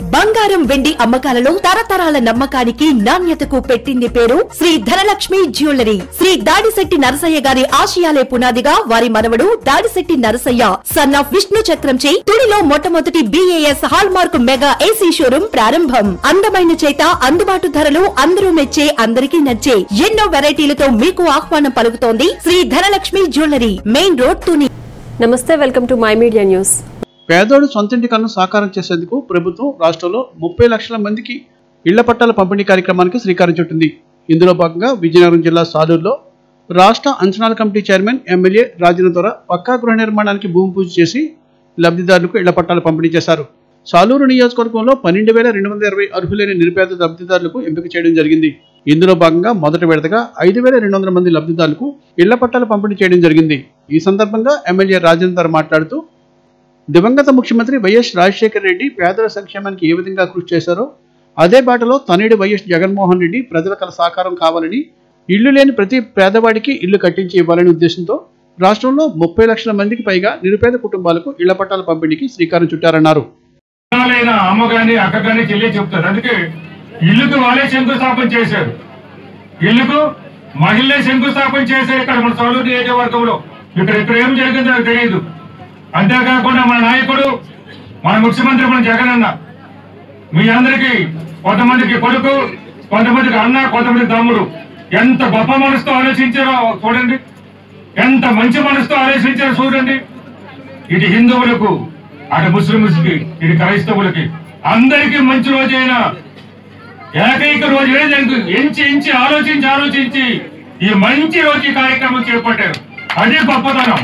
బంగారం వెండి అమ్మకాలలో తరతరాల నమ్మకానికి నాణ్యతకు పెట్టింది పేరు శ్రీ ధనలక్ష్మి జ్యువెలరీ శ్రీ దాడిశెట్టి నరసయ్య గారి ఆశయాలే పునాదిగా వారి మనవడు దాడిశెట్టి నరసయ్య సన్ ఆఫ్ విష్ణు చక్రంచే తుడిలో మొట్టమొదటి BIS hallmark mega AC showroom ప్రారంభం అందమైన చేత అందుబాటు ధరలు అందరూ మెచ్చే అందరికీ నచ్చే ఎన్నో వెరైటీలతో మీకు ఆహ్వానం పలుకుతోంది Sri Dhanalakshmi jewellery main road Tuni నమస్తే welcome to my media news పేదోడు సొంతింటి కలను సాకారం చేసేందుకు ప్రభుత్వం రాష్ట్రంలో ముప్పై లక్షల మందికి ఇళ్ల పట్టాల పంపిణీ కార్యక్రమానికి శ్రీకారం చుట్టింది ఇందులో భాగంగా విజయనగరం జిల్లా సాలూరులో రాష్ట్ర అంచనాల కమిటీ చైర్మన్ ఎమ్మెల్యే రాజేంద్ర ద్వారా పక్కా గృహ నిర్మాణానికి భూమి పూజ చేసి లబ్ధిదారులకు ఇళ్ల పట్టాలు పంపిణీ చేశారు సాలూరు నియోజకవర్గంలో పన్నెండు వేల రెండు వందల ఇరవై అర్హులైన నిరుపేద లబ్ధిదారులకు ఎంపిక చేయడం జరిగింది ఇందులో భాగంగా మొదటి విడతగా ఐదు వేల రెండు వందల మంది లబ్ధిదారులకు ఇళ్ల పట్టాలు పంపిణీ చేయడం జరిగింది ఈ సందర్భంగా ఎమ్మెల్యే రాజేందర్ మాట్లాడుతూ దివంగత ముఖ్యమంత్రి వైఎస్ రాజశేఖర రెడ్డి పేదల సంక్షేమానికి ఏ విధంగా కృషి చేశారో అదే బాటలో తనయుడు వైఎస్ జగన్మోహన్ రెడ్డి ప్రజల కల సాకారం కావాలని ఇల్లు లేని ప్రతి పేదవాడికి ఇల్లు కట్టించి ఇవ్వాలనే ఉద్దేశంతో రాష్ట్రంలో ముప్పై లక్షల మందికి పైగా నిరుపేద కుటుంబాలకు ఇళ్ల పట్టాల పంపిణీకి శ్రీకారం చుట్టారన్నారు అయిన అమ్మ గాని అక్క గాని చెల్లి చెప్తారు అందుకే ఇల్లుకు వాళ్ళే శంకుస్థాపన చేశారు ఇల్లుకు మహిళలే శంకుస్థాపన చేశారు ఇక్కడ మన సౌలూరు నియోజకవర్గంలో ఇక్కడ ఇక్కడ ఏం జరిగిందో నాకు తెలియదు అంతేకాకుండా మన నాయకుడు మన ముఖ్యమంత్రి మన జగన్ అన్న మీ అందరికి కొంతమందికి కొడుకు కొంతమందికి అన్న కొంతమందికి తమ్ముడు ఎంత గొప్ప మనసుతో ఆలోచించారో చూడండి ఎంత మంచి మనసుతో ఆలోచించారో చూడండి ఇటు హిందువులకు అటు ముస్లింస్కి ఇటు క్రైస్తవులకి అందరికీ మంచి రోజైన ఏకైక రోజు ఏదంటే ఎంచి ఎంచి ఆలోచించి ఆలోచించి ఈ మంచి రోజు ఈ కార్యక్రమం చేపట్టారు అదే గొప్పతనం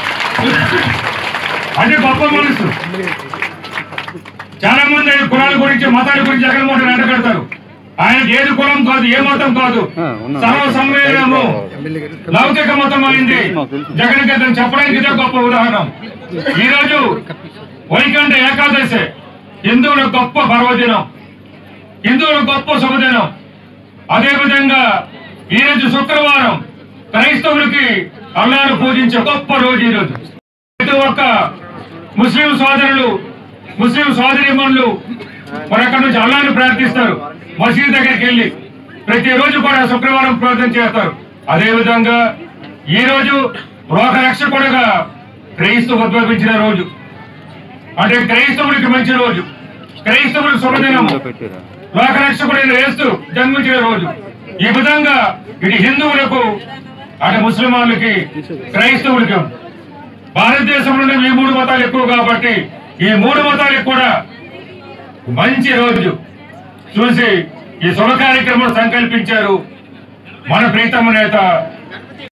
అదే గొప్ప మనసు చాలా మంది ఆయన కులాల గురించి మతాల గురించి జగన్మోహన్ రెడ్డి అంటగడతారు ఆయనకి ఏది కులం కాదు ఏ మతం కాదు సర్వ సమ్మేళనము లౌకిక మతం అయింది జగన్ గతం చెప్పడానికి ఇదే గొప్ప ఉదాహరణ ఈ రోజు వైకుంఠ ఏకాదశి హిందువుల గొప్ప పర్వదినం హిందువుల గొప్ప శుభదినం అదే విధంగా ఈ రోజు శుక్రవారం క్రైస్తవులకి అల్లాను పూజించే గొప్ప రోజు ఈ రోజు ప్రతి ఒక్క ముస్లిం సోదరులు ముస్లిం సోదరిమణులు మరి అక్కడ నుంచి అల్లాను ప్రార్థిస్తారు మసీద్ దగ్గరికి వెళ్ళి ప్రతిరోజు కూడా శుక్రవారం ప్రార్థన చేస్తారు అదే విధంగా ఈ రోజు లోక రక్షకుడుగా క్రైస్తు ఉద్భవించిన రోజు అంటే క్రైస్తవుడికి మంచి రోజు క్రైస్తవుడికి శుభదినము లోక రక్షకుడైన యేసు జన్మించిన రోజు ఈ విధంగా ఇటు హిందువులకు అటు ముస్లిం వాళ్ళకి క్రైస్తవులకి భారతదేశంలోనే ఈ మూడు మతాలు ఎక్కువ కాబట్టి ఈ మూడు మతాలకు కూడా మంచి రోజు చూసి ఈ శుభ కార్యక్రమం సంకల్పించారు మన ప్రీతమ నేత